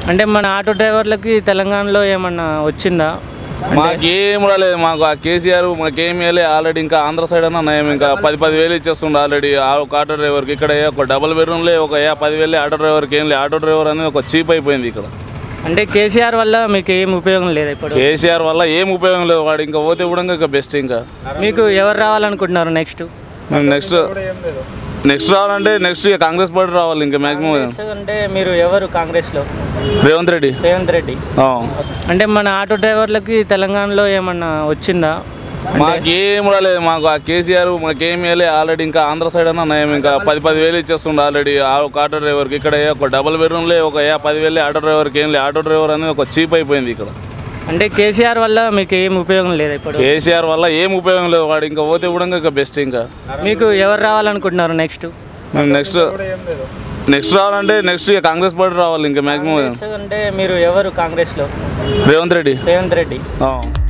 అంటే మన ఆటో డ్రైవర్లకి తెలంగాణలో ఏమన్నా వచ్చిందా మాకేం రాలేదు మాకు ఆ కేసీఆర్ మాకేం వేయలే ఆల్రెడీ ఇంకా ఆంధ్ర సైడ్ అన్న నయం ఇంకా పది పది వేలు ఇచ్చేస్తుండే ఆల్రెడీ ఆ ఒక ఆటో డ్రైవర్కి ఇక్కడ ఏ ఒక డబుల్ బెడ్రూమ్లే ఒక ఏ పది వేలే ఆటో డ్రైవర్కి ఏం లేదు ఆటో డ్రైవర్ అనేది ఒక చీప్ అయిపోయింది ఇక్కడ అంటే కేసీఆర్ వల్ల మీకు ఏం ఉపయోగం లేదు ఇప్పుడు కేసీఆర్ వల్ల ఏం ఉపయోగం లేదు వాడు ఇంకా పోతే కూడా ఇంకా బెస్ట్ ఇంకా మీకు ఎవరు రావాలనుకుంటున్నారు నెక్స్ట్ నెక్స్ట్ నెక్స్ట్ రావాలంటే నెక్స్ట్ ఇక కాంగ్రెస్ పార్టీ రావాలి ఇంకా మ్యాక్సిమం అంటే మీరు ఎవరు కాంగ్రెస్లో రేవంత్ రెడ్డి రేవంత్ రెడ్డి ఆ. అంటే మన ఆటో డ్రైవర్లకి తెలంగాణలో ఏమన్నా వచ్చిందా మాకేం రాలేదు మాకు ఆ కేసీఆర్ మాకేం వేయలే ఆల్రెడీ ఇంకా ఆంధ్ర సైడ్ అన్న నయం ఇంకా పది పది వేలు ఇచ్చేస్తుండే ఆల్రెడీ ఆ ఒక ఆటో డ్రైవర్కి ఇక్కడ ఏ ఒక డబుల్ బెడ్రూమ్లే ఒక ఏ పది వేలే ఆటో డ్రైవర్కి ఏం లేదు ఆటో డ్రైవర్ అనేది ఒక చీప్ అయిపోయింది ఇక్కడ అంటే కేసీఆర్ వల్ల మీకు ఏం ఉపయోగం లేదు ఇప్పుడు కేసీఆర్ వల్ల ఏం ఉపయోగం లేదు వాడు ఇంకా పోతే కూడా ఇంకా బెస్ట్ ఇంకా మీకు ఎవరు రావాలనుకుంటున్నారు నెక్స్ట్ నెక్స్ట్ నెక్స్ట్ రావాలంటే నెక్స్ట్ ఇక కాంగ్రెస్ పార్టీ రావాలి ఇంకా మ్యాక్సిమం అంటే మీరు ఎవరు కాంగ్రెస్లో రేవంత్ రెడ్డి రేవంత్ రెడ్డి ఆ.